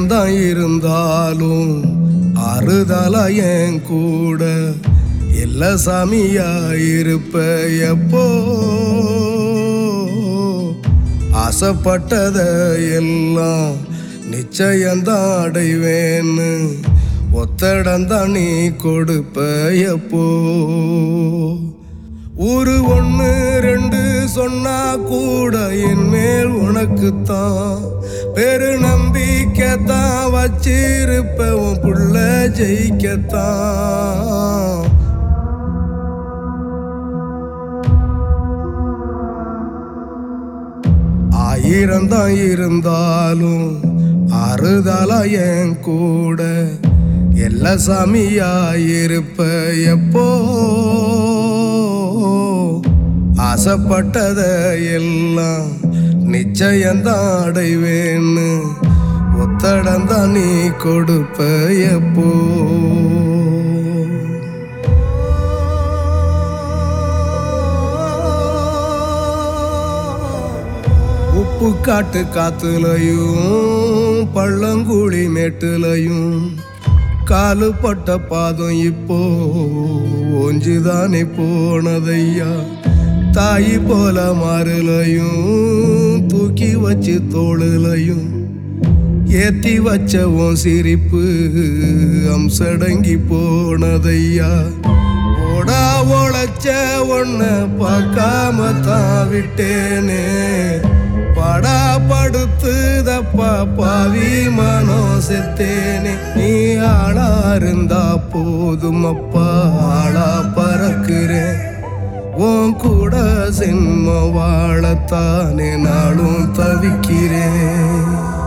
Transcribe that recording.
ஆயிரம்தான் இருந்தாலும் அறுதலா என் கூட எல்லா சாமியா இருப்ப எப்போ ஆசைப்பட்டத எல்லாம் நிச்சயம்தான் அடைவேன்னு ஒத்தடந்தான் நீ கொடுப்ப எப்போ ஒரு ஒன்று ரெண்டு சொன்னா கூட என் மேல் உனக்குத்தான் பெரு நம்பிக்கைத்தான் வச்சிருப்ப உன் புள்ள ஜெயிக்கத்தான் ஆயிரம் தான் இருந்தாலும் அறுதலா என் கூட எல்லா சாமியா இருப்ப எப்போ ஆசைப்பட்டத எல்லாம் நிச்சயம்தான் அடைவேன்னு ஒத்தடந்தான் நீ கொடுப்ப எப்போ உப்பு காட்டு காத்துலையும் பள்ளங்குழி மேட்டுலையும் காலு பட்ட பாதம் இப்போ ஒஞ்சுதானே போனதையா தாய் போல மாறுலையும் தூக்கி வச்சு தோளுலையும் ஏத்தி வச்ச உன் சிரிப்பு அம்சடங்கி போனதையா ஓடா உழைச்ச ஒன்ன பார்க்காம தான் விட்டேனே படா படுத்துதப்பா பாவி மனம் செத்தேனே நீ ஆளா இருந்தா போதும் அப்பா ஆளா பறக்கிறேன் உன் கூட சின்ம வாழத்தானே நாளும் தவிக்கிறேன்